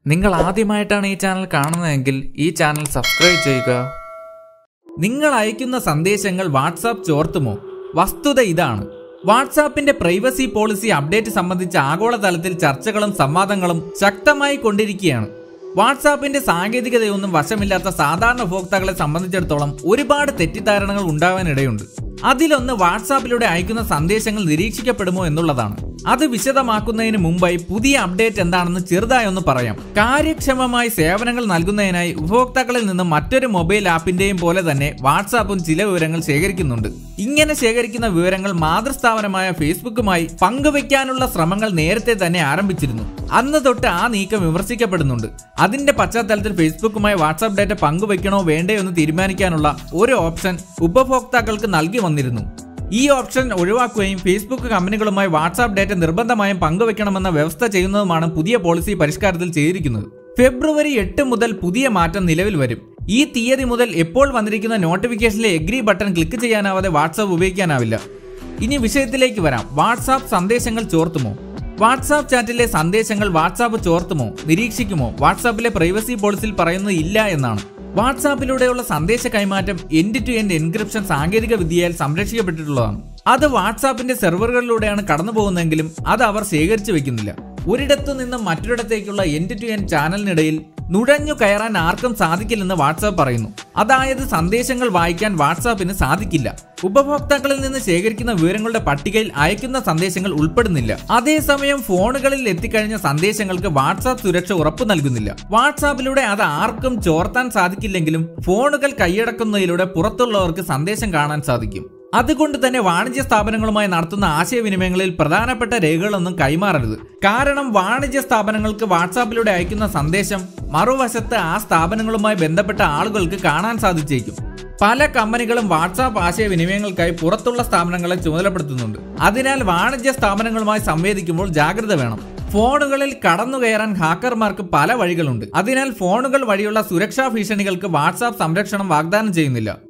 നിങ്ങൾ ആദ്യമായിട്ടാണ് ഈ ചാനൽ കാണുന്നതെങ്കിൽ ഈ ചാനൽ സബ്സ്ക്രൈബ് ചെയ്യുക നിങ്ങൾ അയക്കുന്ന സന്ദേശങ്ങൾ വാട്സാപ്പ് ചോർത്തുമോ വസ്തുത ഇതാണ് വാട്സാപ്പിന്റെ പ്രൈവസി പോളിസി അപ്ഡേറ്റ് സംബന്ധിച്ച് ആഗോളതലത്തിൽ ചർച്ചകളും സംവാദങ്ങളും ശക്തമായി കൊണ്ടിരിക്കുകയാണ് വാട്സാപ്പിന്റെ സാങ്കേതികതയൊന്നും വശമില്ലാത്ത സാധാരണ ഉപഭോക്താക്കളെ സംബന്ധിച്ചിടത്തോളം ഒരുപാട് തെറ്റിദ്ധാരണകൾ ഉണ്ടാവാനിടയുണ്ട് അതിലൊന്ന് വാട്സാപ്പിലൂടെ അയക്കുന്ന സന്ദേശങ്ങൾ നിരീക്ഷിക്കപ്പെടുമോ എന്നുള്ളതാണ് അത് വിശദമാക്കുന്നതിന് മുമ്പായി പുതിയ അപ്ഡേറ്റ് എന്താണെന്ന് ചെറുതായി ഒന്ന് പറയാം കാര്യക്ഷമമായി സേവനങ്ങൾ നൽകുന്നതിനായി ഉപഭോക്താക്കളിൽ നിന്ന് മറ്റൊരു മൊബൈൽ ആപ്പിന്റെയും പോലെ തന്നെ വാട്സാപ്പും ചില വിവരങ്ങൾ ശേഖരിക്കുന്നുണ്ട് ഇങ്ങനെ ശേഖരിക്കുന്ന വിവരങ്ങൾ മാതൃസ്ഥാപനമായ ഫേസ്ബുക്കുമായി പങ്കുവയ്ക്കാനുള്ള ശ്രമങ്ങൾ നേരത്തെ തന്നെ ആരംഭിച്ചിരുന്നു അന്ന് തൊട്ട് ആ നീക്കം വിമർശിക്കപ്പെടുന്നുണ്ട് അതിന്റെ പശ്ചാത്തലത്തിൽ ഫേസ്ബുക്കുമായി വാട്സാപ്പ് ഡാറ്റ പങ്കുവയ്ക്കണോ വേണ്ടയോ എന്ന് തീരുമാനിക്കാനുള്ള ഒരു ഓപ്ഷൻ ഉപഭോക്താക്കൾക്ക് നൽകി വന്നിരുന്നു ഈ ഓപ്ഷൻ ഒഴിവാക്കുകയും ഫേസ്ബുക്ക് കമ്പനികളുമായി വാട്സാപ്പ് ഡാറ്റ നിർബന്ധമായും പങ്കുവെക്കണമെന്ന വ്യവസ്ഥ ചെയ്യുന്നതുമാണ് പുതിയ പോളിസി പരിഷ്കാരത്തിൽ ചെയ്തിരിക്കുന്നത് ഫെബ്രുവരി എട്ട് മുതൽ പുതിയ മാറ്റം നിലവിൽ വരും ഈ തീയതി മുതൽ എപ്പോൾ വന്നിരിക്കുന്ന നോട്ടിഫിക്കേഷനിലെ എഗ്രി ബട്ടൺ ക്ലിക്ക് ചെയ്യാനാവാതെ വാട്സാപ്പ് ഉപയോഗിക്കാനാവില്ല ഇനി വിഷയത്തിലേക്ക് വരാം വാട്സാപ്പ് സന്ദേശങ്ങൾ ചോർത്തുമോ വാട്സാപ്പ് ചാറ്റിലെ സന്ദേശങ്ങൾ വാട്സാപ്പ് ചോർത്തുമോ നിരീക്ഷിക്കുമോ വാട്സാപ്പിലെ പ്രൈവസി പോളിസിയിൽ പറയുന്നത് ഇല്ല എന്നാണ് വാട്സാപ്പിലൂടെയുള്ള സന്ദേശ കൈമാറ്റം എൻഡ് ടു എൻഡ് എൻക്രിപ്ഷൻ സാങ്കേതിക വിദ്യയാൽ സംരക്ഷിക്കപ്പെട്ടിട്ടുള്ളതാണ് അത് വാട്സാപ്പിന്റെ സെർവറുകളിലൂടെയാണ് കടന്നു പോകുന്നതെങ്കിലും അത് അവർ ശേഖരിച്ചു വെക്കുന്നില്ല ഒരിടത്തു നിന്നും മറ്റൊരിടത്തേക്കുള്ള എൻഡ് ടു എൻഡ് ചാനലിനിടയിൽ നുഴഞ്ഞു കയറാൻ ആർക്കും സാധിക്കില്ലെന്ന് വാട്സാപ്പ് പറയുന്നു അതായത് സന്ദേശങ്ങൾ വായിക്കാൻ വാട്സാപ്പിന് സാധിക്കില്ല ഉപഭോക്താക്കളിൽ നിന്ന് ശേഖരിക്കുന്ന വിവരങ്ങളുടെ പട്ടികയിൽ അയക്കുന്ന സന്ദേശങ്ങൾ ഉൾപ്പെടുന്നില്ല അതേസമയം ഫോണുകളിൽ എത്തിക്കഴിഞ്ഞ സന്ദേശങ്ങൾക്ക് വാട്സാപ്പ് സുരക്ഷ ഉറപ്പു നൽകുന്നില്ല വാട്സാപ്പിലൂടെ അത് ആർക്കും ചോർത്താൻ സാധിക്കില്ലെങ്കിലും ഫോണുകൾ കൈയടക്കുന്നതിലൂടെ പുറത്തുള്ളവർക്ക് സന്ദേശം കാണാൻ സാധിക്കും അതുകൊണ്ട് തന്നെ വാണിജ്യ സ്ഥാപനങ്ങളുമായി നടത്തുന്ന ആശയവിനിമയങ്ങളിൽ പ്രധാനപ്പെട്ട രേഖകളൊന്നും കൈമാറരുത് കാരണം വാണിജ്യ സ്ഥാപനങ്ങൾക്ക് വാട്സാപ്പിലൂടെ അയക്കുന്ന സന്ദേശം മറുവശത്ത് ആ സ്ഥാപനങ്ങളുമായി ബന്ധപ്പെട്ട ആളുകൾക്ക് കാണാൻ സാധിച്ചേക്കും പല കമ്പനികളും വാട്സാപ്പ് ആശയവിനിമയങ്ങൾക്കായി പുറത്തുള്ള സ്ഥാപനങ്ങളെ ചുമതലപ്പെടുത്തുന്നുണ്ട് അതിനാൽ വാണിജ്യ സ്ഥാപനങ്ങളുമായി സംവേദിക്കുമ്പോൾ ജാഗ്രത വേണം ഫോണുകളിൽ കടന്നു കയറാൻ ഹാക്കർമാർക്ക് പല വഴികളുണ്ട് അതിനാൽ ഫോണുകൾ വഴിയുള്ള സുരക്ഷാ ഭീഷണികൾക്ക് വാട്സാപ്പ് സംരക്ഷണം വാഗ്ദാനം ചെയ്യുന്നില്ല